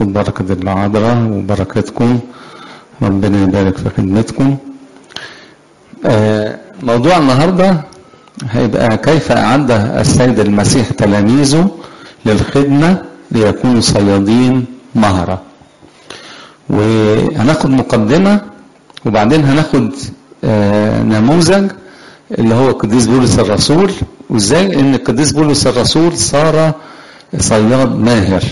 تاخد بركة العذراء وبركتكم ربنا يبارك في خدمتكم موضوع النهاردة هيبقى كيف أعد السيد المسيح تلاميذه للخدمة ليكونوا صيادين مهرة وهناخد مقدمة وبعدين هناخد نموذج اللي هو القديس بولس الرسول وازاي ان القديس بولس الرسول صار صياد ماهر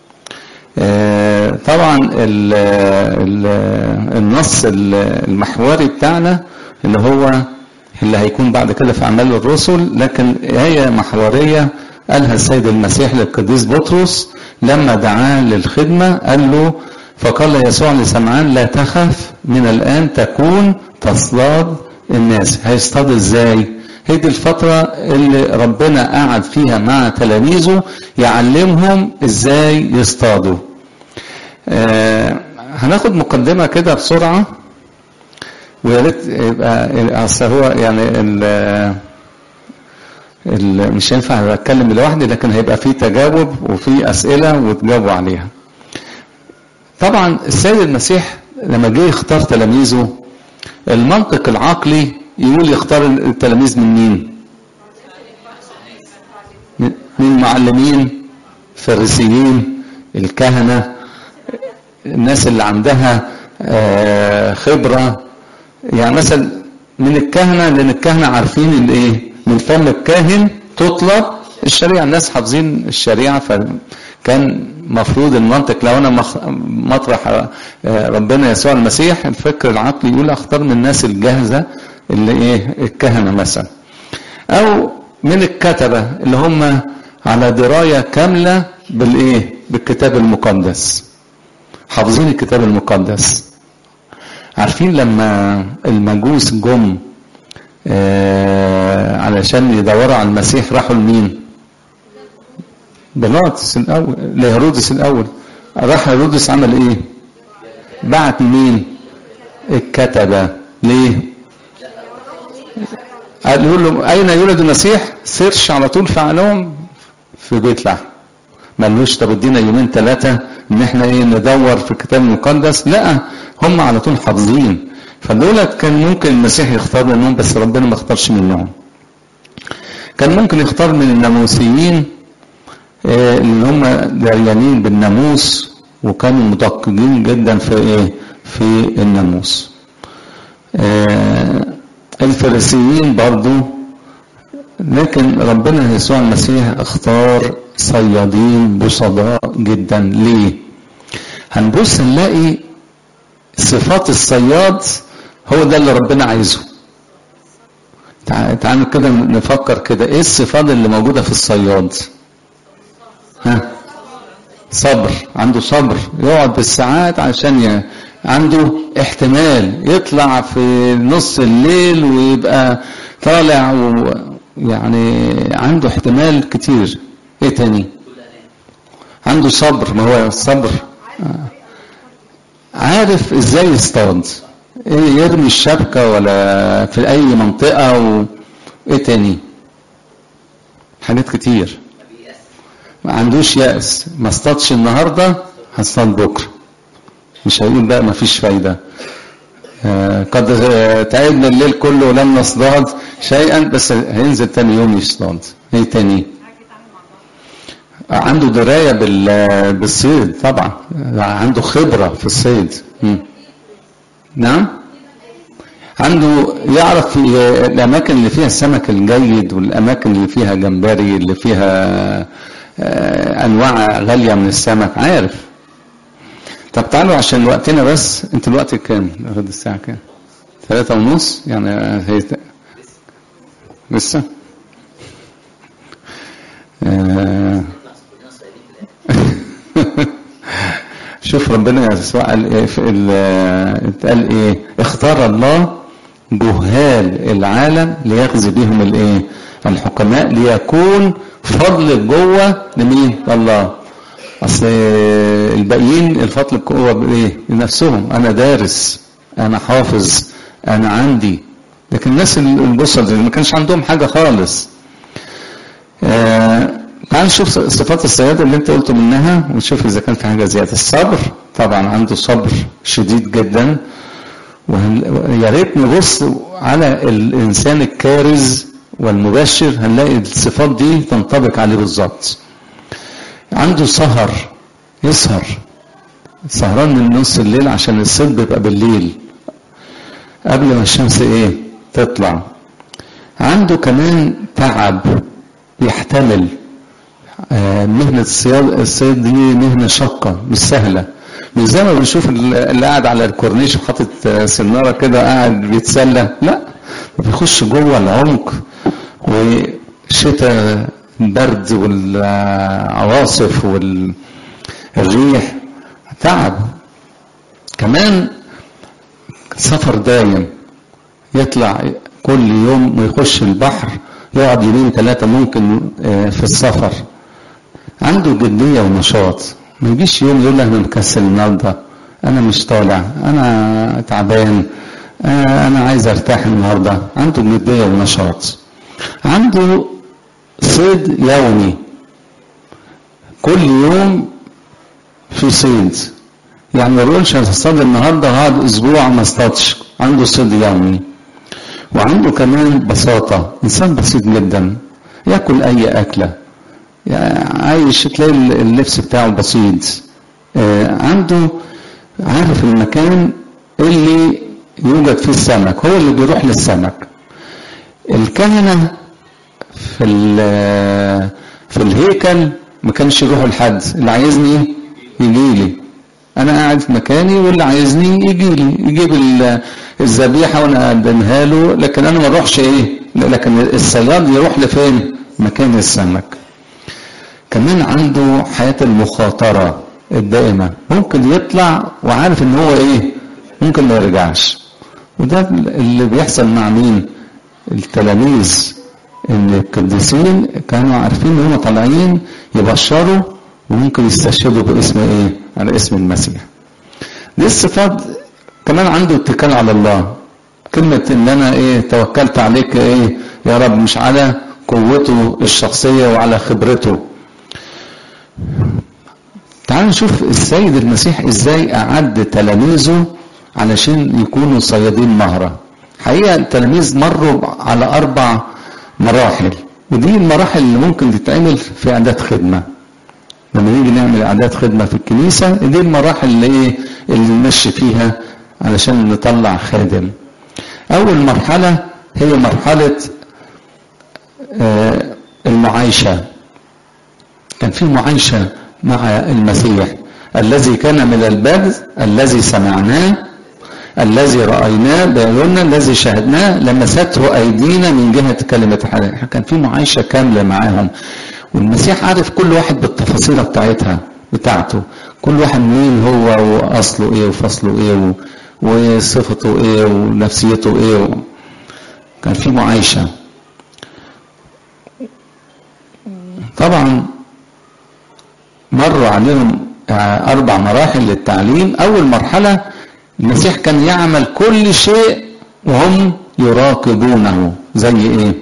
طبعا ال ال النص المحوري بتاعنا اللي هو اللي هيكون بعد كده في اعمال الرسل لكن آية محورية قالها السيد المسيح للقديس بطرس لما دعاه للخدمة قال له فقال يسوع لسمعان لا تخف من الآن تكون تصطاد الناس هيصطاد ازاي هي دي الفترة اللي ربنا قعد فيها مع تلاميذه يعلمهم ازاي يصطادوا آه هناخد مقدمة كده بسرعة ويا ريت يبقى اصل هو يعني ال ال مش هينفع اتكلم لوحدي لكن هيبقى في تجاوب وفي اسئله وتجاوبوا عليها. طبعا السيد المسيح لما جه يختار تلاميذه المنطق العقلي يقول يختار التلاميذ من مين؟ من معلمين فريسيين الكهنه الناس اللي عندها خبره يعني مثلا من الكهنه لان الكهنه عارفين الايه؟ من فم الكاهن تطلب الشريعه الناس حافظين الشريعه فكان مفروض المنطق لو انا مطرح ربنا يسوع المسيح الفكر العقلي يقول اختار من الناس الجاهزه اللي ايه الكهنه مثلا او من الكتبه اللي هم على درايه كامله بالايه بالكتاب المقدس حافظين الكتاب المقدس عارفين لما المجوس جم آه علشان يدوروا على المسيح راحوا لمين بيلاطس الاول لهيرودس الاول راح هيرودس عمل ايه بعت مين الكتبه ليه قال يقول له اين يولد المسيح سيرش على طول فعلهم في بيت لحم ملوش طب ادينا يومين ثلاثه ان احنا ايه ندور في الكتاب المقدس لا هم على طول حافظين فدولت كان ممكن المسيح يختار منهم بس ربنا ما اختارش منهم كان ممكن يختار من الناموسيين اللي هم دريانين بالناموس وكانوا مدققين جدا في ايه في الناموس الفريسيين برضو لكن ربنا يسوع المسيح اختار صيادين بسطاء جدا ليه هنبص نلاقي صفات الصياد هو ده اللي ربنا عايزه تعالوا كده نفكر كده ايه الصفات اللي موجودة في الصياد ها صبر عنده صبر يقعد بالساعات عشان ي... عنده احتمال يطلع في نص الليل ويبقى طالع و... يعني عنده احتمال كتير ايه تاني عنده صبر ما هو الصبر عارف ازاي يصطاد ايه يرمي الشبكة ولا في اي منطقة و... ايه تاني حاجات كتير ما عندوش يأس ما اصطادش النهاردة هصطاد بكرة مش هيقول بقى ما فيش فايدة آه قد تعبنا الليل كله ولم نصطاد شيئا بس هينزل تاني يوم يصطاد ايه تاني عنده دراية بالصيد طبعا عنده خبرة في الصيد نعم عنده يعرف الأماكن اللي فيها السمك الجيد والأماكن اللي فيها جمبري اللي فيها أنواع غالية من السمك عارف طب تعالوا عشان وقتنا بس انت الوقت كام لغايه الساعه كام ثلاثة ونص يعني هي لسه آه شوف ربنا يسوع قال ايه في قال ايه اختار الله جهال العالم ليخزي بهم الايه الحكماء ليكون فضل جوه لمين الله اصل الباقيين الفضل القوة بايه لنفسهم انا دارس انا حافظ انا عندي لكن الناس البصل اللي ما كانش عندهم حاجة خالص آه تعال نشوف صفات الصياد اللي انت قلت منها ونشوف اذا كان في حاجه زياده الصبر طبعا عنده صبر شديد جدا ويا ريت نبص على الانسان الكارز والمبشر هنلاقي الصفات دي تنطبق عليه بالظبط عنده سهر يسهر سهران من نص الليل عشان الصيد بيبقى بالليل قبل ما الشمس ايه تطلع عنده كمان تعب يحتمل آه مهنة الصياد الصيد دي مهنة شاقة مش سهلة مش زي ما بنشوف اللي قاعد على الكورنيش وحاطط سنارة كده قاعد بيتسلى لا بيخش جوه العمق وشتاء البرد والعواصف والريح تعب كمان سفر دايم يطلع كل يوم ويخش البحر يقعد يومين ثلاثة ممكن في السفر عنده جدية ونشاط ما يجيش يوم يقول لك انا مكسل النهارده انا مش طالع انا تعبان انا عايز ارتاح النهارده عنده جدية ونشاط عنده صيد يومي كل يوم في صيد يعني ما بيقولش هصطاد النهارده هقعد اسبوع ما اصطادش عنده صيد يومي وعنده كمان بساطه انسان بسيط جدا ياكل اي اكله يعني عايش تلاقي اللبس بتاعه بسيط آه عنده عارف المكان اللي يوجد فيه السمك هو اللي بيروح للسمك الكهنه في في الهيكل ما كانش يروحوا لحد اللي عايزني يجي لي انا قاعد في مكاني واللي عايزني يجي لي يجيب الذبيحه وانا اقدمها له لكن انا ما اروحش ايه لكن الصياد يروح لفين مكان السمك كمان عنده حياه المخاطره الدائمه ممكن يطلع وعارف ان هو ايه ممكن ما يرجعش وده اللي بيحصل مع مين التلاميذ ان القديسين كانوا عارفين ان هم طالعين يبشروا وممكن يستشهدوا باسم ايه على اسم المسيح دي الصفات كمان عنده اتكال على الله كلمة ان انا ايه توكلت عليك ايه يا رب مش على قوته الشخصية وعلى خبرته تعال نشوف السيد المسيح ازاي اعد تلاميذه علشان يكونوا صيادين مهرة حقيقة التلاميذ مروا على اربع مراحل ودي المراحل اللي ممكن تتعمل في اعداد خدمه لما نيجي نعمل اعداد خدمه في الكنيسه دي المراحل اللي ايه اللي نمشي فيها علشان نطلع خادم اول مرحله هي مرحله آه المعايشه كان في معايشه مع المسيح الذي كان من البدء الذي سمعناه الذي رأيناه بعيوننا الذي شاهدناه لمسته أيدينا من جهة كلمة الحياة كان في معايشة كاملة معاهم والمسيح عارف كل واحد بالتفاصيل بتاعتها بتاعته كل واحد مين هو وأصله إيه وفصله إيه وصفته إيه ونفسيته إيه كان في معايشة طبعا مروا عليهم أربع مراحل للتعليم أول مرحلة المسيح كان يعمل كل شيء وهم يراقبونه زي ايه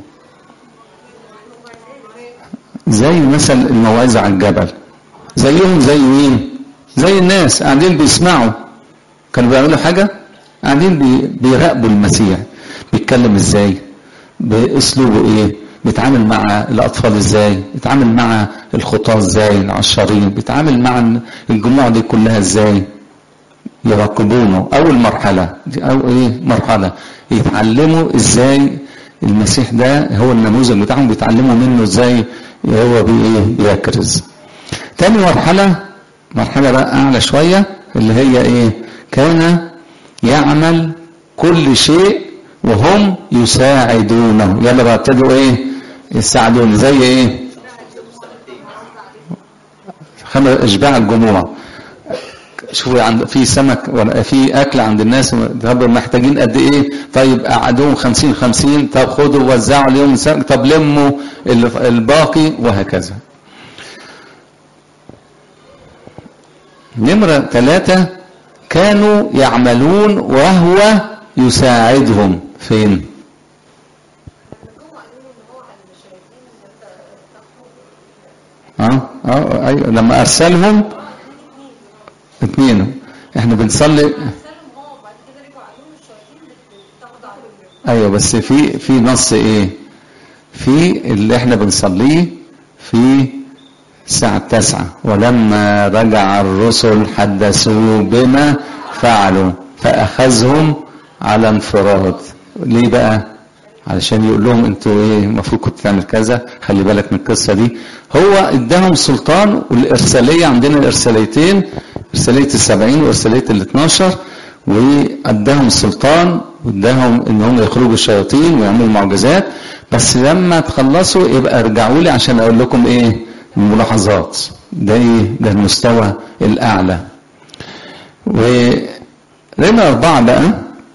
زي مثل الموعظة على الجبل زيهم زي مين زي الناس قاعدين بيسمعوا كانوا بيعملوا حاجة قاعدين بي... بيراقبوا المسيح بيتكلم ازاي باسلوبه ايه بيتعامل مع الاطفال ازاي بيتعامل مع الخطاة ازاي العشارين بيتعامل مع الجموع دي كلها ازاي يراقبونه اول مرحله دي او ايه مرحله يتعلموا ازاي المسيح ده هو النموذج بتاعهم بيتعلموا منه ازاي هو بي ايه بيكرز تاني مرحله مرحله بقى اعلى شويه اللي هي ايه كان يعمل كل شيء وهم يساعدونه يلا بقى ابتدوا ايه يساعدون زي ايه خمس اشباع الجموع شوفوا عند في سمك ولا في اكل عند الناس طب محتاجين قد ايه طيب قعدوهم 50 50 طب خدوا وزعوا اليوم سمك طب لموا الباقي وهكذا نمرة ثلاثة كانوا يعملون وهو يساعدهم فين اه اه ايوه لما ارسلهم اثنين احنا بنصلي ارسلهم هو وبعد كده رجعوا قالوا له الشياطين بتاخد عليهم ايوه بس في في نص ايه في اللي احنا بنصليه في الساعة التاسعة ولما رجع الرسل حدثوا بما فعلوا فأخذهم على انفراد ليه بقى علشان يقول لهم انتوا ايه المفروض كنت تعمل كذا خلي بالك من القصة دي هو اداهم سلطان والارسالية عندنا ارساليتين ارسالية السبعين وارسالية الاثناشر واداهم السلطان واداهم ان هم يخرجوا الشياطين ويعملوا معجزات بس لما تخلصوا يبقى ارجعوا لي عشان اقول لكم ايه الملاحظات ده ايه ده المستوى الاعلى ولنا اربعه بقى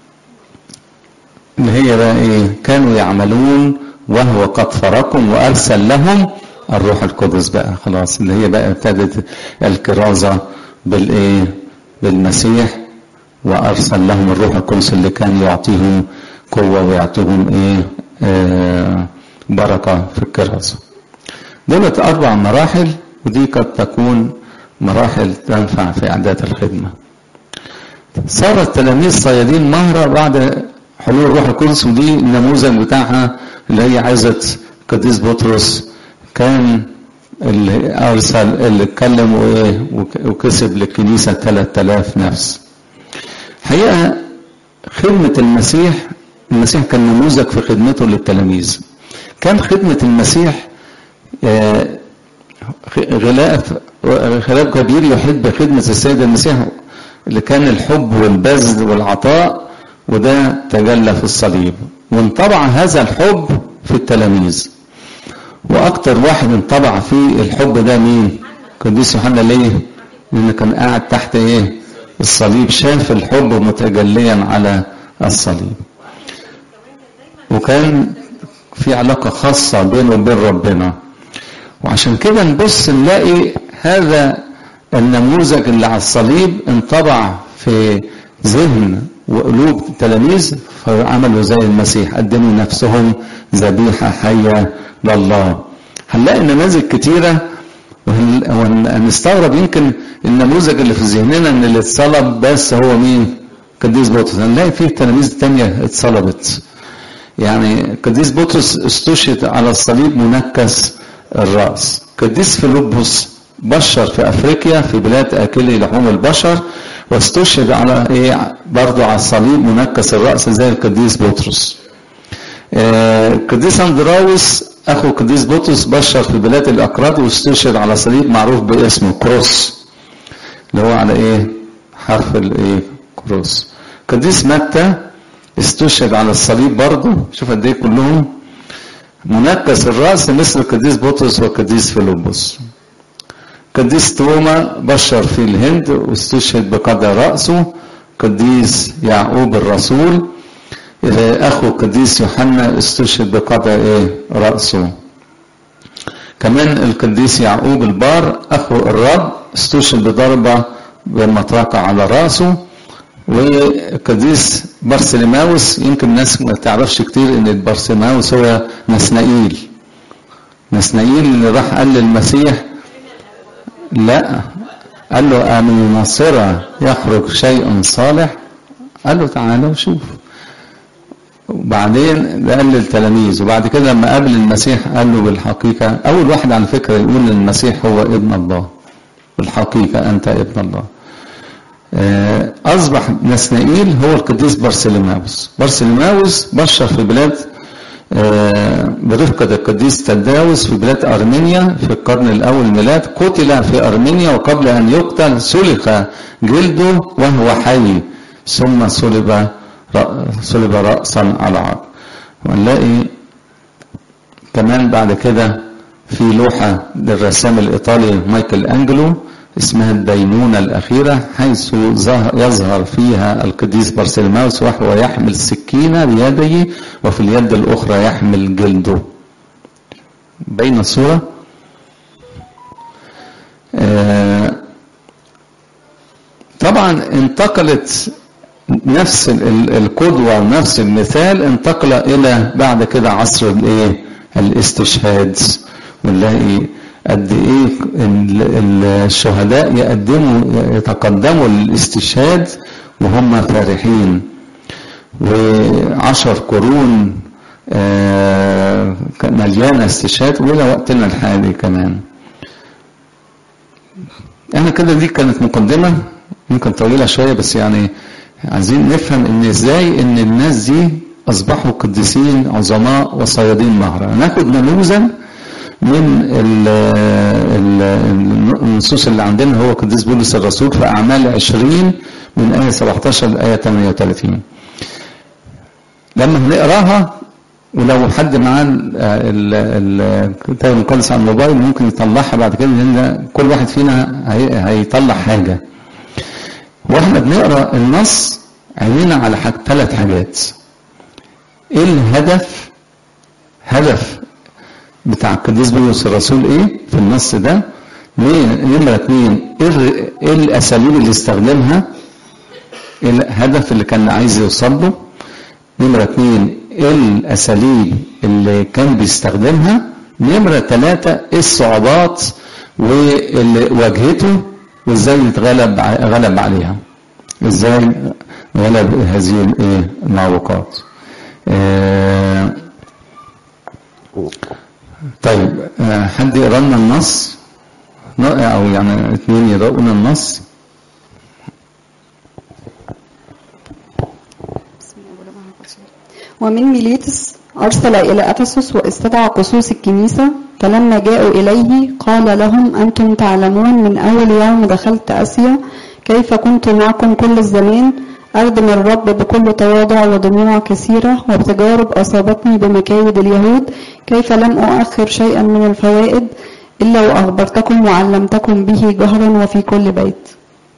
اللي هي بقى ايه كانوا يعملون وهو قد فرقهم وارسل لهم الروح القدس بقى خلاص اللي هي بقى ابتدت الكرازه بالايه بالمسيح وارسل لهم الروح القدس اللي كان يعطيهم قوه ويعطيهم ايه آه بركه في الكرازه دولت اربع مراحل ودي قد تكون مراحل تنفع في اعداد الخدمه صار التلاميذ صيادين مهرة بعد حلول الروح القدس ودي النموذج بتاعها اللي هي عزت قديس بطرس كان اللي ارسل اللي اتكلم وايه وكسب للكنيسه 3000 نفس. حقيقه خدمه المسيح المسيح كان نموذج في خدمته للتلاميذ. كان خدمه المسيح غلاف غلاف كبير يحب خدمه السيد المسيح اللي كان الحب والبذل والعطاء وده تجلى في الصليب وانطبع هذا الحب في التلاميذ واكتر واحد انطبع في الحب ده مين قديس يوحنا ليه لانه كان قاعد تحت ايه الصليب شاف الحب متجليا على الصليب وكان في علاقة خاصة بينه وبين ربنا وعشان كده نبص نلاقي هذا النموذج اللي على الصليب انطبع في ذهن وقلوب التلاميذ فعملوا زي المسيح قدموا نفسهم ذبيحة حية لله هنلاقي نماذج كتيرة وهنستغرب يمكن النموذج اللي في ذهننا ان اللي اتصلب بس هو مين؟ قديس بطرس هنلاقي فيه تلاميذ تانية اتصلبت يعني قديس بطرس استشهد على الصليب منكس الرأس قديس فيلبس بشر في افريقيا في بلاد اكلي لحوم البشر واستشهد على ايه برضه على الصليب منكس الراس زي القديس بطرس القديس اندراوس اخو القديس بطرس بشر في بلاد الاكراد واستشهد على صليب معروف باسمه كروس اللي هو على ايه حرف الايه كروس القديس متى استشهد على الصليب برضه شوف قد ايه كلهم منكس الراس مثل القديس بطرس والقديس فيلبس قديس توما بشر في الهند واستشهد بقدر رأسه قديس يعقوب الرسول أخو قديس يوحنا استشهد بقدر إيه رأسه كمان القديس يعقوب البار أخو الرب استشهد بضربة بمطرقة على رأسه والقديس بارسليماوس يمكن الناس ما تعرفش كتير ان بارسليماوس هو نسنائيل نسنائيل اللي راح قال للمسيح لا قال له أمن ناصرة يخرج شيء صالح قال له تعالى وشوف وبعدين ده قال للتلاميذ وبعد كده لما قابل المسيح قال له بالحقيقة أول واحد على فكرة يقول للمسيح هو ابن الله بالحقيقة أنت ابن الله أصبح نسنائيل هو القديس بارسليماوس بارسليماوس بشر في بلاد برفقة القديس تداوس في بلاد أرمينيا في القرن الأول ميلاد قتل في أرمينيا وقبل أن يقتل سلخ جلده وهو حي ثم صلب صلب رأسا على عقب ونلاقي كمان بعد كده في لوحة للرسام الإيطالي مايكل أنجلو اسمها الدينونة الأخيرة حيث يظهر فيها القديس بارسلماوس وهو يحمل سكينة بيده وفي اليد الأخرى يحمل جلده بين الصورة آه طبعا انتقلت نفس القدوة ونفس المثال انتقل إلى بعد كده عصر الايه الاستشهاد ونلاقي قد ايه ال- ال- الشهداء يقدموا يتقدموا للاستشهاد وهم فرحين وعشر قرون آه، مليانة استشهاد وإلى وقتنا الحالي كمان انا كده دي كانت مقدمة ممكن طويلة شوية بس يعني عايزين نفهم ان ازاي ان الناس دي اصبحوا قديسين عظماء وصيادين مهرة ناخد نموذج من ال- ال- النصوص اللي عندنا هو قديس بولس الرسول في اعمال 20 من ايه 17 لايه 38 لما هنقراها ولو حد معاه ال- ال- الكتاب المقدس على الموبايل ممكن يطلعها بعد كده لان كل واحد فينا هي- هيطلع حاجه واحنا بنقرا النص عينينا على حاجة ثلاث حاجات ايه الهدف هدف بتاع القديس بولس الرسول ايه في النص ده ليه نمرة اتنين ايه الر- ايه الاساليب اللي استخدمها ايه الهدف اللي كان عايز يوصل له نمرة اتنين ايه الاساليب اللي كان بيستخدمها نمرة ثلاثة ايه الصعوبات واللي واجهته وازاي اتغلب ع- غلب عليها ازاي غلب هذه الايه المعوقات آه، طيب آه، حد يقرا لنا النص ن- او يعني اثنين يقرأوا لنا النص ومن ميليتس أرسل إلى أفسس واستدعى قصوص الكنيسة فلما جاءوا إليه قال لهم أنتم تعلمون من أول يوم دخلت أسيا كيف كنت معكم كل الزمان أخدم الرب بكل تواضع ودموع كثيرة وبتجارب أصابتني بمكايد اليهود كيف لم أؤخر شيئا من الفوائد إلا وأخبرتكم وعلمتكم به جهرا وفي كل بيت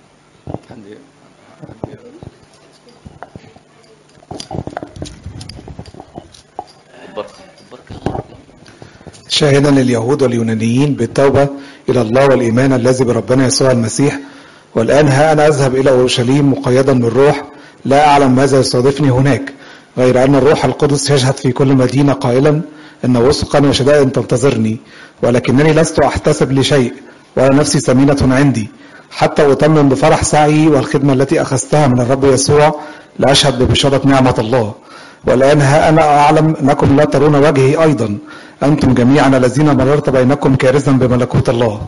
شاهدا لليهود واليونانيين بالتوبة إلى الله والإيمان الذي بربنا يسوع المسيح والآن ها أنا أذهب إلى أورشليم مقيدا بالروح لا أعلم ماذا يستضيفني هناك غير أن الروح القدس يشهد في كل مدينة قائلا إن وثقا وشدائد تنتظرني ولكنني لست أحتسب لشيء ولا نفسي ثمينة عندي حتى أتمم بفرح سعي والخدمة التي أخذتها من الرب يسوع لأشهد ببشارة نعمة الله والآن ها أنا أعلم أنكم لا ترون وجهي أيضا أنتم جميعا الذين مررت بينكم كارثا بملكوت الله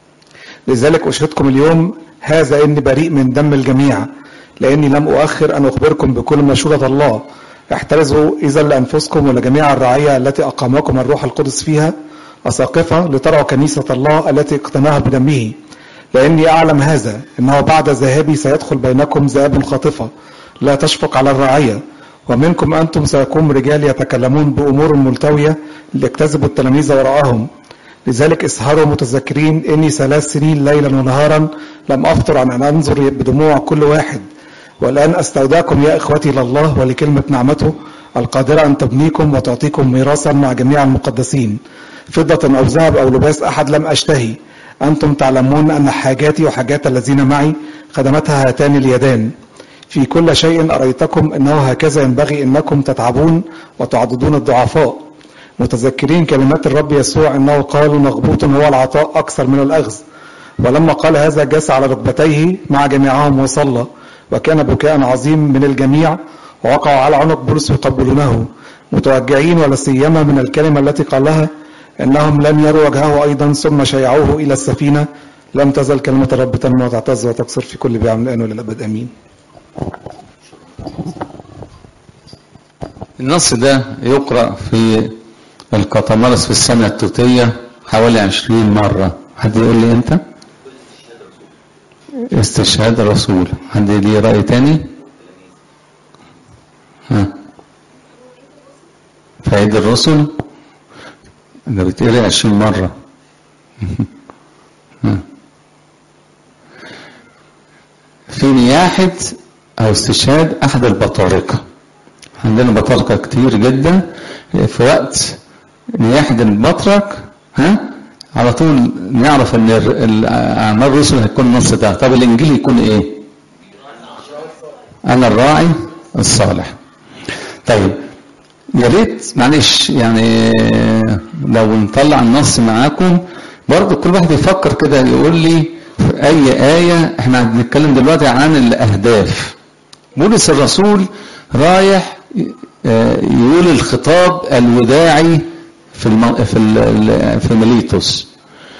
لذلك أشهدكم اليوم هذا إني بريء من دم الجميع لأني لم أؤخر أن أخبركم بكل مشورة الله احترزوا إذا لأنفسكم ولجميع الرعية التي أقامكم الروح القدس فيها أساقفة لترعوا كنيسة الله التي اقتناها بدمه لأني أعلم هذا إنه بعد ذهابي سيدخل بينكم ذئاب خاطفة لا تشفق على الرعية ومنكم أنتم سيكون رجال يتكلمون بأمور ملتوية ليجتذبوا التلاميذ وراءهم لذلك اسهروا متذكرين إني ثلاث سنين ليلا ونهارا لم أفطر عن أن أنظر بدموع كل واحد والآن أستودعكم يا إخوتي لله ولكلمة نعمته القادرة أن تبنيكم وتعطيكم ميراثا مع جميع المقدسين فضة أو ذهب أو لباس أحد لم أشتهي أنتم تعلمون أن حاجاتي وحاجات الذين معي خدمتها هاتان اليدان في كل شيء أريتكم أنه هكذا ينبغي أنكم تتعبون وتعضدون الضعفاء متذكرين كلمات الرب يسوع أنه قال مغبوط هو العطاء أكثر من الأخذ ولما قال هذا جس على ركبتيه مع جميعهم وصلى وكان بكاء عظيم من الجميع ووقعوا على عنق بولس يقبلونه متوجعين ولا سيما من الكلمة التي قالها انهم لم يروا وجهه ايضا ثم شيعوه الى السفينه لم تزل كلمه الرب تنمو وتعتز وتكثر في كل بيع من الان والى الابد امين. النص ده يقرأ في القطمارس في السنة التوتية حوالي عشرين مرة حد يقول لي امتى استشهاد الرسول حد ليه رأي تاني ها في عيد الرسل ده بيتقري عشرين مرة ها. في نياحة أو استشهاد أحد البطارقة عندنا بطارقة كتير جدا في وقت نياحة البطرك ها على طول نعرف ان ال- ال- اعمال الرسل هيكون النص ده طب الانجيل يكون ايه انا الراعي الصالح طيب يا ريت معلش يعني لو نطلع النص معاكم برضه كل واحد يفكر كده يقول لي في اي آية احنا بنتكلم دلوقتي عن الاهداف بولس الرسول رايح آه، يقول الخطاب الوداعي في الم... في ال... في ميليتوس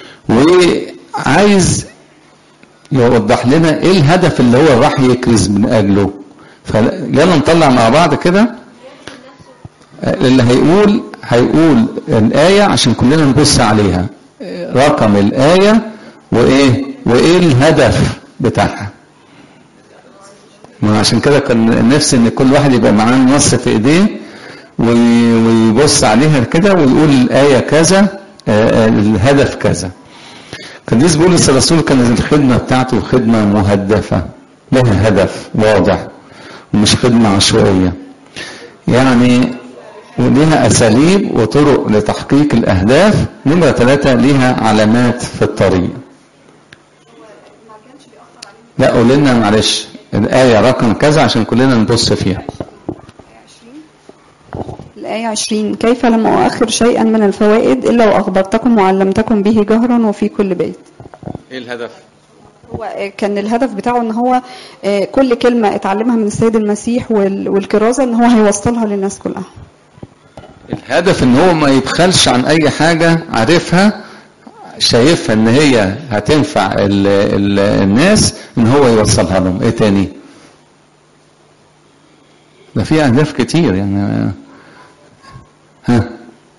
وعايز يوضح لنا ايه الهدف اللي هو راح يكرز من اجله فيلا نطلع مع بعض كده اللي هيقول هيقول الآية عشان كلنا نبص عليها رقم الآية وإيه وإيه الهدف بتاعها ما عشان كده كان نفسي ان كل واحد يبقى معاه النص في ايديه وي- ويبص عليها كده ويقول الآية كذا آه، آه، الهدف كذا قديس بولس الرسول كانت الخدمة بتاعته خدمة مهدفة لها هدف واضح ومش خدمة عشوائية يعني وليها أساليب وطرق لتحقيق الأهداف نمرة ثلاثة ليها علامات في الطريق لا قول لنا معلش الآية رقم كذا عشان كلنا نبص فيها الآية 20 كيف لم أؤخر شيئا من الفوائد إلا وأخبرتكم وعلمتكم به جهرا وفي كل بيت ايه الهدف هو آه، كان الهدف بتاعه ان هو آه، كل كلمة اتعلمها من السيد المسيح وال- والكرازة ان هو هيوصلها للناس كلها الهدف ان هو ما يبخلش عن اي حاجة عارفها شايفها ان هي هتنفع ال ال الناس ان هو يوصلها لهم ايه تاني ده في اهداف كتير يعني ها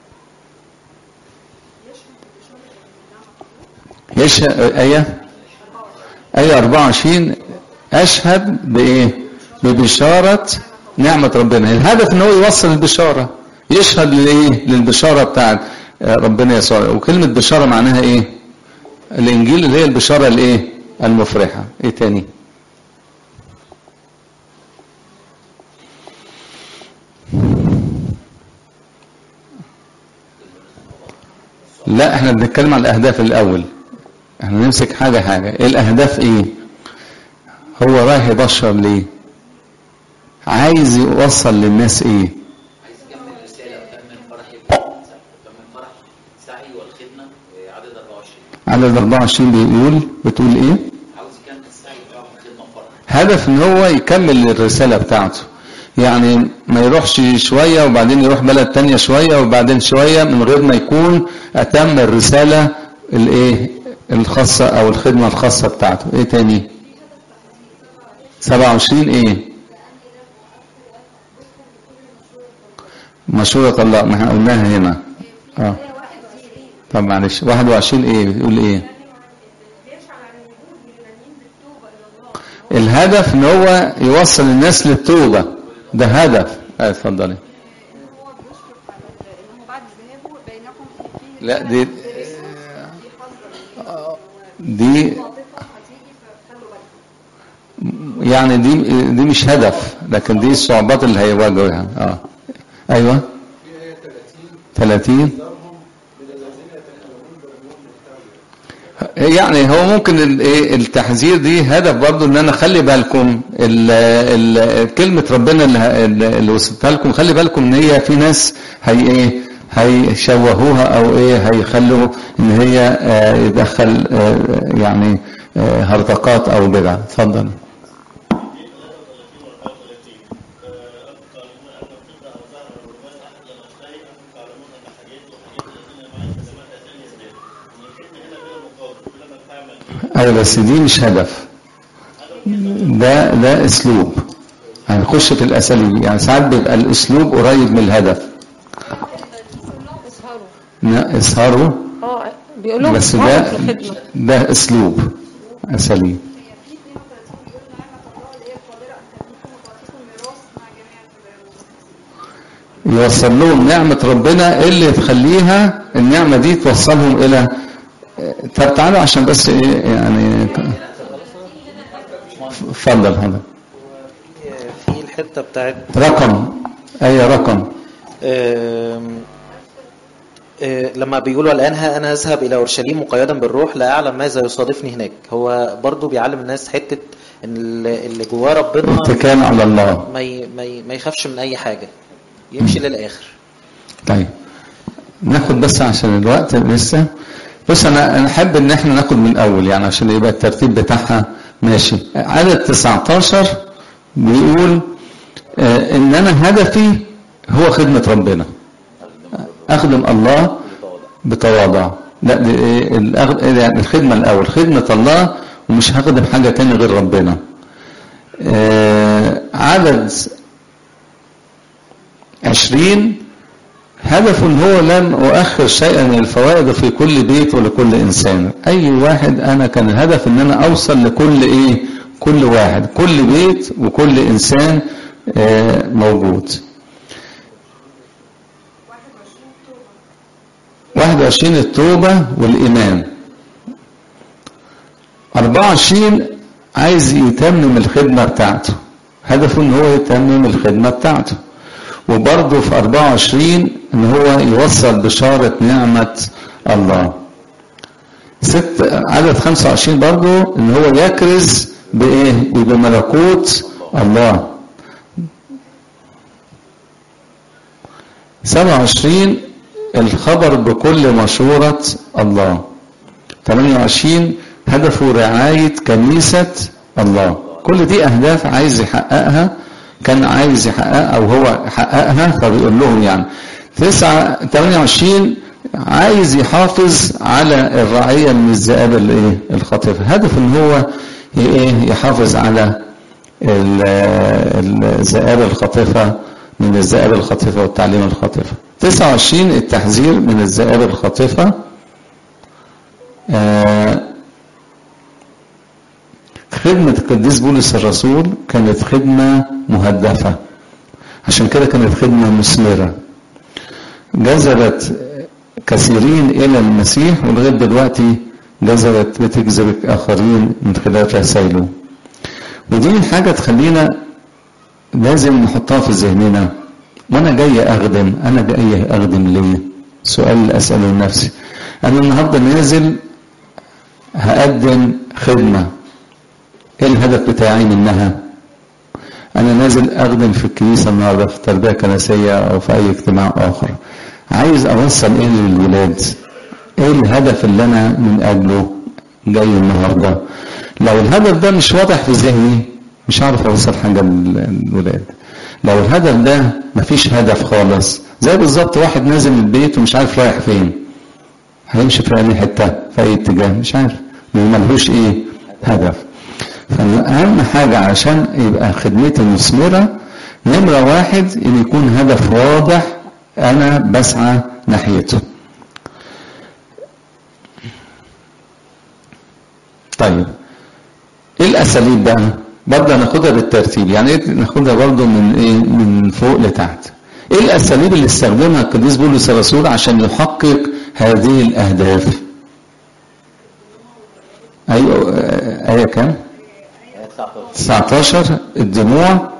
يشهد آية آية 24 أشهد بإيه؟ ببشارة نعمة ربنا الهدف إن هو يوصل البشارة يشهد لإيه؟ للبشارة بتاعت ربنا يسوع وكلمة بشارة معناها إيه؟ الإنجيل اللي هي البشارة الإيه؟ المفرحة إيه تاني؟ لا احنا بنتكلم عن الأهداف الأول احنا نمسك حاجة حاجة ايه الأهداف إيه؟ هو رايح يبشر ليه؟ عايز يوصل للناس إيه؟ عايز يكمل الرسالة ويكمل فرح ويكمل فرح سعي والخدمة عدد 24 عدد 24 بيقول بتقول ايه عاوز يكمل السعي بتاعه والخدمة وفرح هدف ان هو يكمل الرسالة بتاعته يعني ما يروحش شوية وبعدين يروح بلد تانية شوية وبعدين شوية من غير ما يكون اتم الرسالة الايه الخاصة او الخدمة الخاصة بتاعته ايه تاني 27 ايه مشورة الله ما احنا قلناها هنا اه طب معلش 21 ايه بيقول ايه الهدف ان هو يوصل الناس للتوبة ده هدف اه اتفضلي لا دي دي يعني دي دي مش هدف لكن دي الصعوبات اللي هيواجهها اه ايوه 30 يعني هو ممكن ال- إيه التحذير دي هدف برضو ان انا خلي بالكم ال ال كلمة ربنا اللي, ه- اللي وصلتها لكم خلي بالكم ان هي في ناس هي ايه هيشوهوها او ايه هيخلوا ان هي آه، يدخل آه، يعني آه، هرطقات او بدع اتفضل ايوه بس دي مش هدف ده ده اسلوب هنخش في الاساليب يعني ساعات بيبقى الاسلوب قريب من الهدف اسهروا لا، اسهروا اه بيقول لهم بس اسهروا ده في الخدمه ده اسلوب اساليب يوصل لهم نعمة ربنا اللي تخليها النعمة دي توصلهم إلى طب تعالوا عشان بس إيه يعني اتفضل هذا في الحتة بتاعت رقم أي رقم آم، آه، لما بيقولوا الآن ها أنا أذهب إلى أورشليم مقيدا بالروح لا أعلم ماذا يصادفني هناك هو برضو بيعلم الناس حتة إن اللي اللي جواه ربنا اتكال على الله ما ي- ما ي- ما يخافش من أي حاجة يمشي للآخر طيب ناخد بس عشان الوقت لسه بص انا انا احب ان احنا ناخد من الاول يعني عشان يبقى الترتيب بتاعها ماشي عدد 19 بيقول آه، ان انا هدفي هو خدمة ربنا اخدم الله بتواضع لا دي إيه الأغ- يعني الخدمة الاول خدمة الله ومش هخدم حاجة تاني غير ربنا آه، عدد عشرين هدف هو لن أؤخر شيئا من الفوائد في كل بيت ولكل إنسان أي واحد أنا كان الهدف أن أنا أوصل لكل إيه كل واحد كل بيت وكل إنسان آه، موجود 21 التوبة والإيمان 24 عايز يتمم الخدمة بتاعته هدفه ان هو يتمم الخدمة بتاعته وبرضه في 24 ان هو يوصل بشارة نعمة الله ست عدد 25 برضه ان هو يكرز بايه بملكوت الله 27 الخبر بكل مشورة الله 28 هدفه رعاية كنيسة الله كل دي أهداف عايز يحققها كان عايز يحققها أو هو حققها فبيقول لهم يعني 9 28 عايز يحافظ على الرعية من الذئاب الايه الخاطفة هدف ان هو ايه يحافظ على ال- الذئاب الخاطفة من الذئاب الخاطفة والتعليم الخاطفة 29 التحذير من الذئاب الخاطفة آه، خدمة القديس بولس الرسول كانت خدمة مهدفة عشان كده كانت خدمة مثمرة جذبت كثيرين إلى المسيح ولغاية دلوقتي جذبت بتجذب آخرين من خلال رسائله ودي حاجة تخلينا لازم نحطها في ذهننا وانا جاي اخدم انا جاي اخدم ليه سؤال اللي اساله لنفسي انا النهارده نازل هقدم خدمه ايه الهدف بتاعي منها انا نازل اخدم في الكنيسه النهارده في تربيه كنسيه او في اي اجتماع اخر عايز اوصل ايه للولاد ايه الهدف اللي انا من اجله جاي النهارده لو الهدف ده مش واضح في ذهني مش هعرف اوصل حاجه للولاد لو الهدف ده مفيش هدف خالص زي بالظبط واحد نازل من البيت ومش عارف رايح فين هيمشي في اي حته في اي اتجاه مش عارف ملهوش ايه هدف فأهم حاجة عشان يبقى خدمتي مثمرة نمرة واحد إن يكون هدف واضح أنا بسعى ناحيته طيب ايه الاساليب بقى برضه هناخدها بالترتيب يعني ايه ناخدها برضه من ايه من فوق لتحت ايه الاساليب اللي استخدمها القديس بولس الرسول عشان يحقق هذه الاهداف ايوه آه، ايه كام 19 الدموع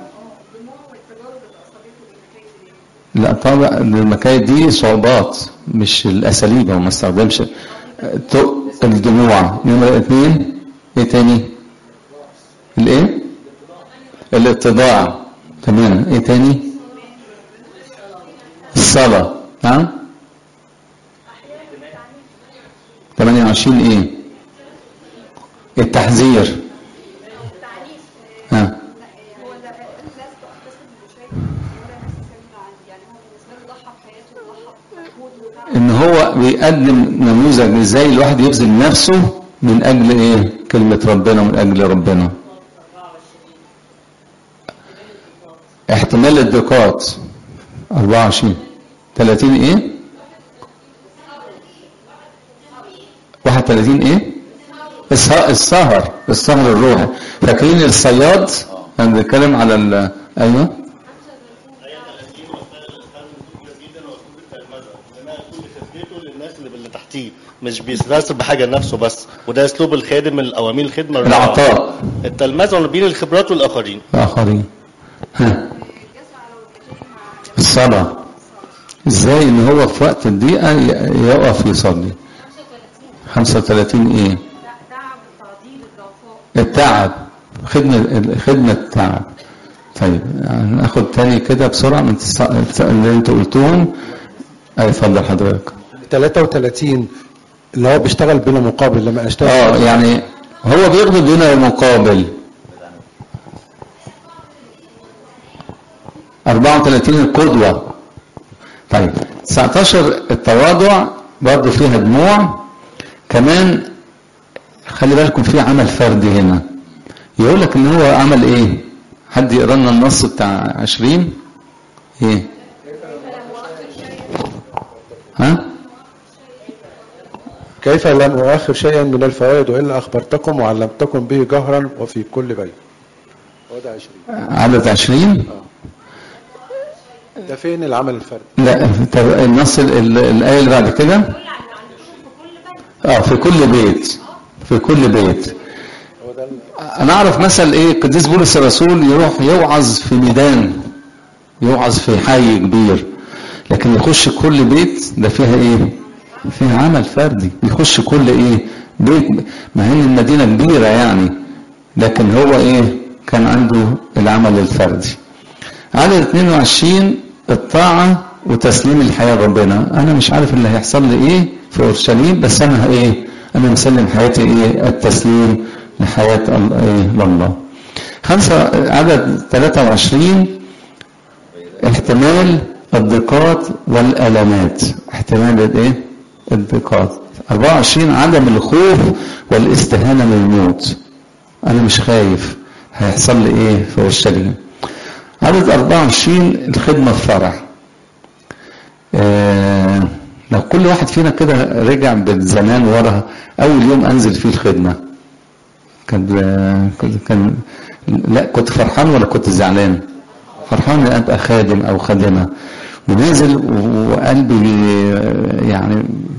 لا طبعا المكايد دي صعوبات مش الاساليب هو ما استخدمش تو- الدموع نمرة اثنين ايه تاني الايه الاتضاع تمام ايه تاني الصلاة نعم 28 ايه التحذير ها هو لا لست احتسب بشيء ولا نفسي عندي يعني هو بالنسبه له ضحى بحياته وضحى بمجهوده وتعب ان هو بيقدم نموذج ازاي الواحد يبذل نفسه من اجل ايه كلمة ربنا من اجل ربنا احتمال الضيقات 24 30 ايه 31 ايه السه- السهر السهر الروحي فاكرين الصياد كان بيتكلم على ال ايوه للناس اللي باللي تحتيه مش بيستناسب بحاجه لنفسه بس وده اسلوب الخادم الاوامر الخدمه الرائعة. العطاء التلمذه بين الخبرات والاخرين الآخرين ها الصلاة ازاي ان هو في وقت الضيقة ي- يقف يصلي 35 ايه تعب تعضيد الضعفاء التعب خدمة خدمة التعب طيب ناخد تاني كده بسرعة من التص- اللي انتوا قلتوهم اي اتفضل حضرتك 33 اللي هو بيشتغل بلا مقابل لما اشتغل اه يعني هو بيقبض دون مقابل 34 القدوة طيب 19 التواضع برضه فيها دموع كمان خلي بالكم في عمل فردي هنا يقول لك ان هو عمل ايه حد يقرا لنا النص بتاع 20 ايه ها كيف لم أؤخر شيئا من الفوائد وإلا أخبرتكم وعلمتكم به جهرا وفي كل بيت هو ده 20 عدد 20 ده فين العمل الفردي لا طب النص ال- ال- الآية اللي بعد كده اه في كل بيت في كل بيت انا اعرف مثل ايه قديس بولس الرسول يروح يوعظ في ميدان يوعظ في حي كبير لكن يخش كل بيت ده فيها ايه فيها عمل فردي يخش كل ايه بيت ما هي المدينة كبيرة يعني لكن هو ايه كان عنده العمل الفردي عدد 22 الطاعة وتسليم الحياة لربنا أنا مش عارف اللي هيحصل لي إيه في أورشليم بس أنا إيه أنا مسلم حياتي إيه التسليم لحياة ال- إيه لله خمسة عدد 23 احتمال الضيقات والألمات احتمال الإيه الضيقات 24 عدم الخوف والاستهانة من الموت أنا مش خايف هيحصل لي إيه في أورشليم عدد 24 الخدمة الفرح آه لو كل واحد فينا كده رجع بالزمان ورا أول يوم أنزل فيه الخدمة كان كان- كان لا كنت فرحان ولا كنت زعلان فرحان ان ابقى خادم او خادمه ونازل وقلبي يعني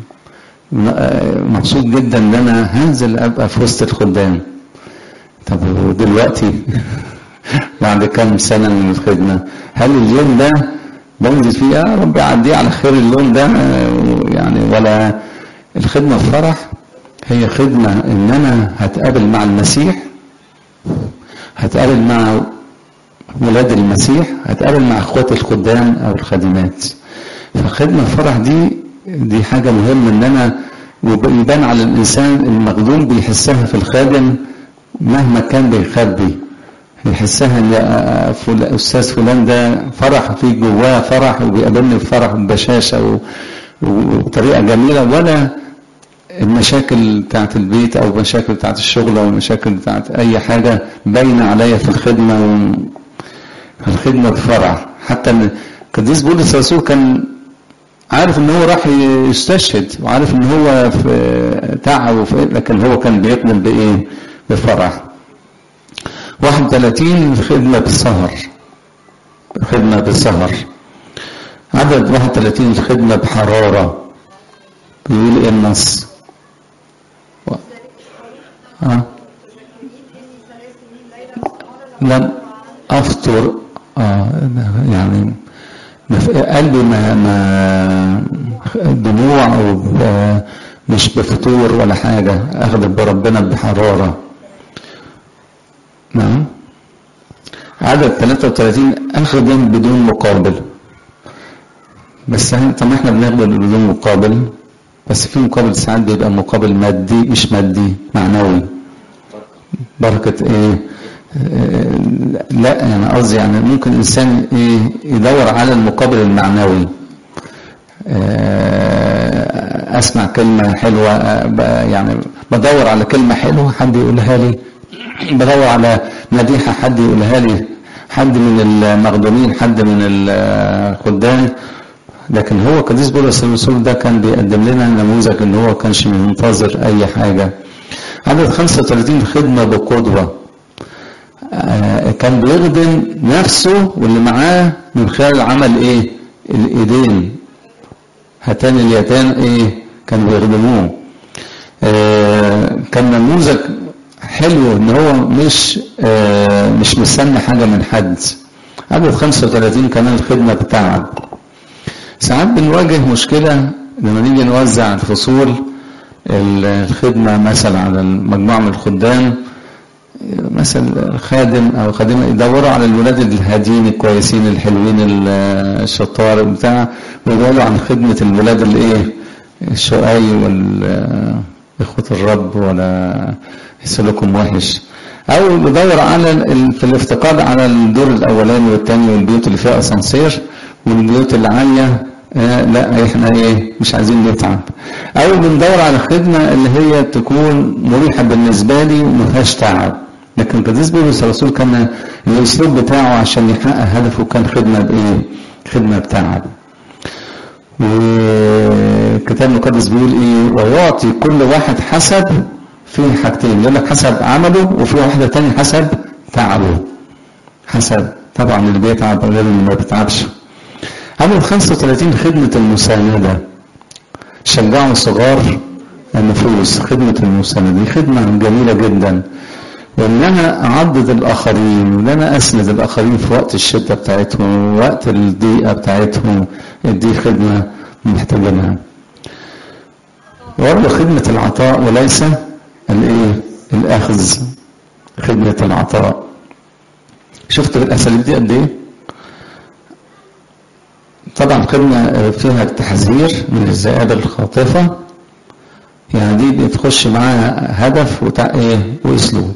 مبسوط جدا ان انا هنزل ابقى في وسط الخدام طب ودلوقتي بعد كام سنه من الخدمه هل اليوم ده بنزل فيه يا رب يعديه على خير اليوم ده يعني ولا الخدمه فرح هي خدمه ان انا هتقابل مع المسيح هتقابل مع ولاد المسيح هتقابل مع اخوات الخدام او الخادمات فخدمة الفرح دي دي حاجة مهمة ان انا ويبان على الانسان المخدوم بيحسها في الخادم مهما كان بيخبي يحسها ان فل- استاذ فلان ده فرح في جواه فرح وبيقابلني بفرح وبشاشة و- وبطريقة جميلة ولا المشاكل بتاعت البيت او المشاكل بتاعت الشغل او المشاكل بتاعت اي حاجة باينة عليا في الخدمة و... الخدمة بفرح حتى ان القديس بولس الرسول كان عارف ان هو راح يستشهد وعارف ان هو في تعب وفي لكن هو كان بيخدم بايه بفرح 31 خدمة بالسهر خدمة بالسهر عدد 31 الخدمة بحرارة بيقول ايه النص و... آه. لم افطر اه يعني ما في- قلبي ما ما دموع او ب- مش بفطور ولا حاجه اخذ بربنا بحراره نعم عدد 33 اخذ بدون مقابل بس هن- طب ما احنا بناخد بدون مقابل بس في مقابل ساعات بيبقى مقابل مادي مش مادي معنوي بركة ايه آه، لا يعني قصدي يعني ممكن الانسان ايه يدور على المقابل المعنوي آه، اسمع كلمة حلوة آه، ب- يعني بدور على كلمة حلوة حد يقولها لي بدور على مديحة حد يقولها لي حد من المخدومين حد من الخدام لكن هو قديس بولس الرسول ده كان بيقدم لنا نموذج ان هو كانش منتظر اي حاجة عدد 35 خدمة بقدوة آه، كان بيخدم نفسه واللي معاه من خلال عمل ايه الايدين هاتان اليدان ايه كانوا بيخدموه آه، كان نموذج حلو ان هو مش آه، مش مستني حاجة من حد عدد 35 كمان الخدمة بتاعه ساعات بنواجه مشكلة لما نيجي نوزع الفصول الخدمة مثلا على المجموعة من الخدام مثلا خادم او خادمة يدوروا على الولاد الهاديين الكويسين الحلوين الشطار بتاع ويقولوا عن خدمة الولاد الايه الشقاي والإخوة الرب ولا سلوكهم وحش أو بدور على ال- في الافتقاد على الدور الأولاني والثاني والبيوت اللي فيها أسانسير والبيوت اللي عالية آه لا احنا ايه مش عايزين نتعب او بندور على خدمه اللي هي تكون مريحه بالنسبه لي وما فيهاش تعب لكن القديس بولس الرسول كان الاسلوب بتاعه عشان يحقق هدفه كان خدمه بايه؟ خدمه بتعب. والكتاب المقدس بيقول ايه؟ ويعطي كل واحد حسب في حاجتين يقول لك حسب عمله وفي واحده تانية حسب تعبه. حسب طبعا اللي بيتعب غير اللي ما بيتعبش. عمل 35 خدمه المسانده. شجعوا صغار النفوس خدمه المسانده دي خدمه جميله جدا. وان انا اعضد الاخرين وان انا اسند الاخرين في وقت الشده بتاعتهم ووقت الضيقه بتاعتهم دي خدمه محتاجينها برضه خدمه العطاء وليس الايه الاخذ خدمه العطاء شفت الاساليب دي قد ايه طبعا خدمه فيها التحذير من الزياده الخاطفه يعني دي بتخش معاها هدف وتع... ايه واسلوب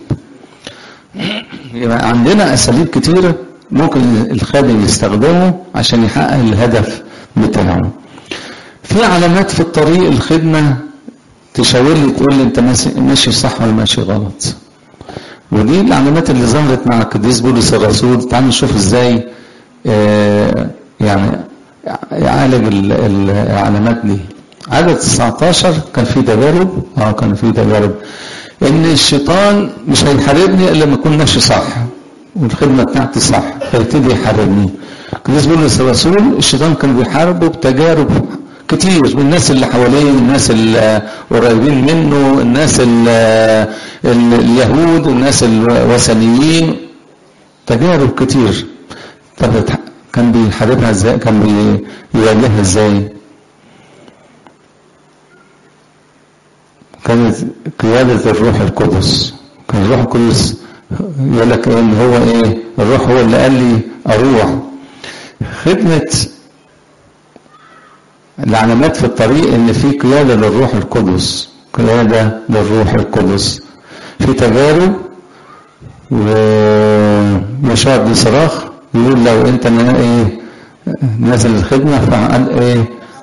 يبقى عندنا اساليب كتيره ممكن الخادم يستخدمه عشان يحقق الهدف بتاعه في علامات في الطريق الخدمه تشاور لي تقول لي انت ماشي صح ولا ماشي غلط ودي العلامات اللي ظهرت مع القديس بولس الرسول تعالوا نشوف ازاي آه يعني يعالج العلامات دي عدد 19 كان في تجارب اه كان في تجارب ان الشيطان مش هيحاربني الا لما اكون ماشي صح والخدمه بتاعتي صح فيبتدي يحاربني القديس بولس الرسول الشيطان كان بيحاربه بتجارب كتير من الناس اللي حواليه الناس اللي قريبين منه الناس اللي اليهود الناس الوثنيين تجارب كتير طب كان بيحاربها ازاي كان بيواجهها ازاي كانت قيادة الروح القدس كان الروح القدس يقول لك ان هو ايه الروح هو اللي قال لي اروح خدمة العلامات في الطريق ان في قيادة للروح القدس قيادة للروح القدس في تجارب ويشعر بصراخ يقول لو انت ايه نازل الخدمة فقال ايه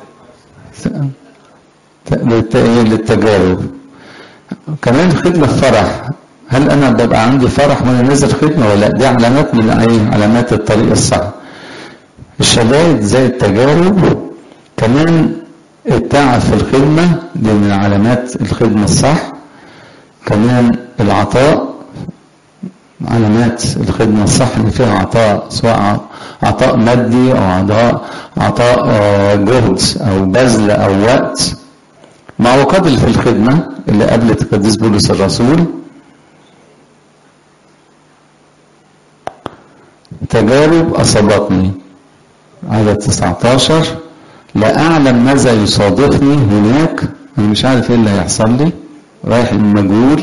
للتجارب كمان خدمة فرح هل انا ببقى عندي فرح وانا نازل خدمة ولا دي علامات من ايه علامات الطريق الصح الشدائد زي التجارب كمان التعب في الخدمة دي من علامات الخدمة الصح كمان العطاء علامات الخدمة الصح اللي فيها عطاء سواء عطاء مادي أو عطاء عطاء جهد أو بذل أو وقت معوقات اللي في الخدمة اللي قابلت القديس بولس الرسول تجارب أصابتني عدد 19 لا أعلم ماذا يصادفني هناك أنا مش عارف إيه اللي هيحصل لي رايح المجهول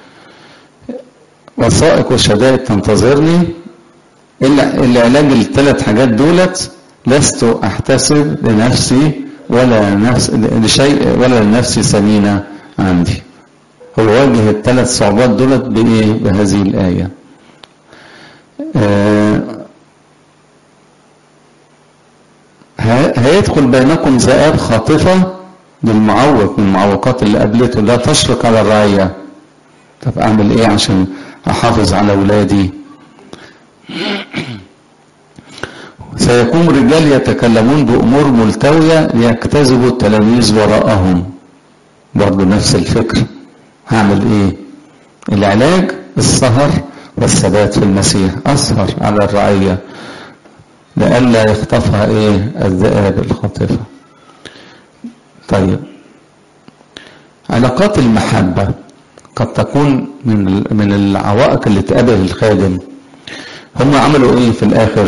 وثائق وشدائد تنتظرني إلا العلاج الثلاث حاجات دولت لست أحتسب لنفسي ولا نفس لشيء ولا لنفسي ثمينة عندي هو واجه الثلاث صعوبات دولت بإيه بهذه الآية آه هيدخل بينكم ذئاب خاطفة للمعوق من المعوقات اللي قابلته لا تشرق على الرعية طب أعمل إيه عشان أحافظ على أولادي سيكون رجال يتكلمون بأمور ملتوية ليجتذبوا التلاميذ وراءهم برضه نفس الفكر هعمل ايه العلاج السهر والثبات في المسيح أسهر على الرعية لئلا يخطفها ايه الذئاب الخاطفة طيب علاقات المحبة قد تكون من من العوائق اللي تقابل الخادم هم عملوا ايه في الاخر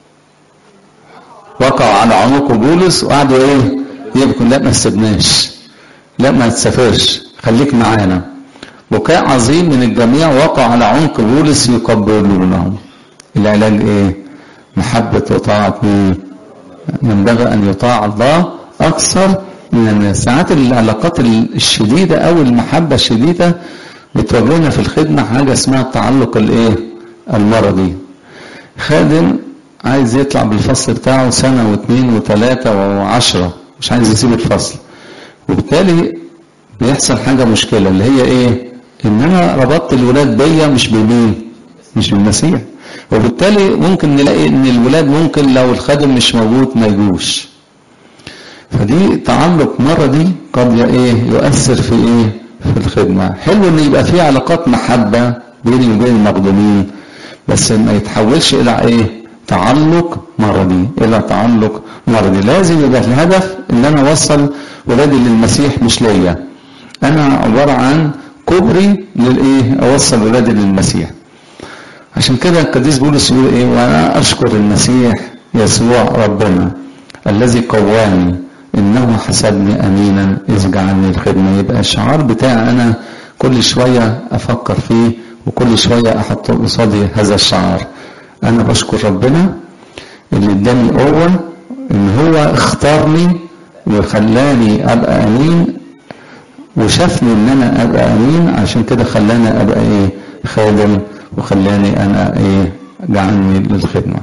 وقعوا على عنق بولس وقعدوا ايه يبكوا لا ما تسيبناش لا ما تسافرش خليك معانا بكاء عظيم من الجميع وقع على عنق بولس يقبلونه العلاج ايه محبة وطاعة مين ينبغي ان يطاع الله اكثر من الناس ساعات العلاقات الشديدة أو المحبة الشديدة بتواجهنا في الخدمة حاجة اسمها التعلق الايه المرضي خادم عايز يطلع بالفصل بتاعه سنة واثنين وثلاثة وعشرة مش عايز يسيب الفصل وبالتالي بيحصل حاجة مشكلة اللي هي ايه ان انا ربطت الولاد بيا مش بمين مش بالمسيح وبالتالي ممكن نلاقي ان الولاد ممكن لو الخادم مش موجود ما يجوش فدي تعلق مرضي قد ايه يؤثر في ايه في الخدمة حلو ان يبقى في علاقات محبة بيني وبين المخدومين بس ما يتحولش الى ايه تعلق مرضي الى تعلق مرضي لازم يبقى الهدف ان انا اوصل ولادي للمسيح مش ليا انا عبارة عن كوبري للايه اوصل ولادي للمسيح عشان كده القديس بولس يقول ايه وانا اشكر المسيح يسوع ربنا الذي قواني انه حسبني امينا اذ جعلني الخدمه يبقى الشعار بتاعي انا كل شويه افكر فيه وكل شويه احط قصادي هذا الشعار انا بشكر ربنا اللي اداني قوه ان هو اختارني وخلاني ابقى امين وشافني ان انا ابقى امين عشان كده خلاني ابقى ايه خادم وخلاني انا ايه جعلني للخدمه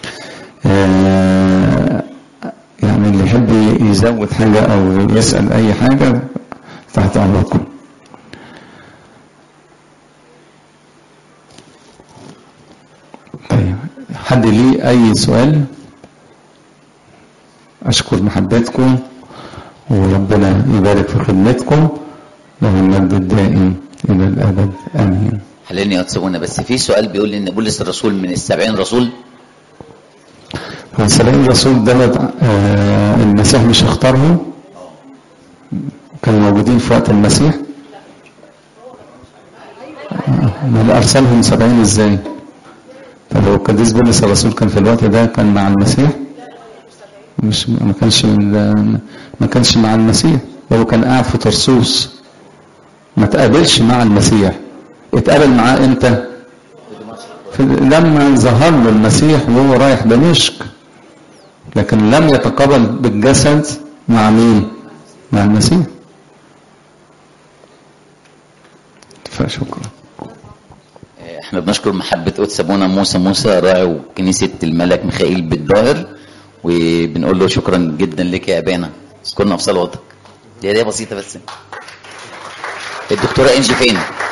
آه يعني اللي يحب يزود حاجة أو يسأل أي حاجة تحت أمركم طيب حد ليه أي سؤال أشكر محبتكم وربنا يبارك في خدمتكم له المجد الدائم إلى الأبد آمين حللني أتصبونا بس في سؤال بيقول إن بولس الرسول من السبعين رسول هو سبعين رسول دوت آه المسيح مش اختارهم كانوا موجودين في وقت المسيح آه ما ارسلهم سبعين ازاي طب هو القديس بولس الرسول كان في الوقت ده كان مع المسيح مش ما كانش ما كانش مع المسيح هو كان قاعد في طرسوس ما تقابلش مع المسيح اتقابل معاه امتى لما ظهر له المسيح وهو رايح دمشق لكن لم يتقابل بالجسد مع مين مع المسيح فشكرا احنا بنشكر محبة قدس ابونا موسى موسى راعي كنيسة الملك ميخائيل بالظاهر وبنقول له شكرا جدا لك يا ابانا اذكرنا في صلواتك دي هدية بسيطة بس الدكتورة انجي فين؟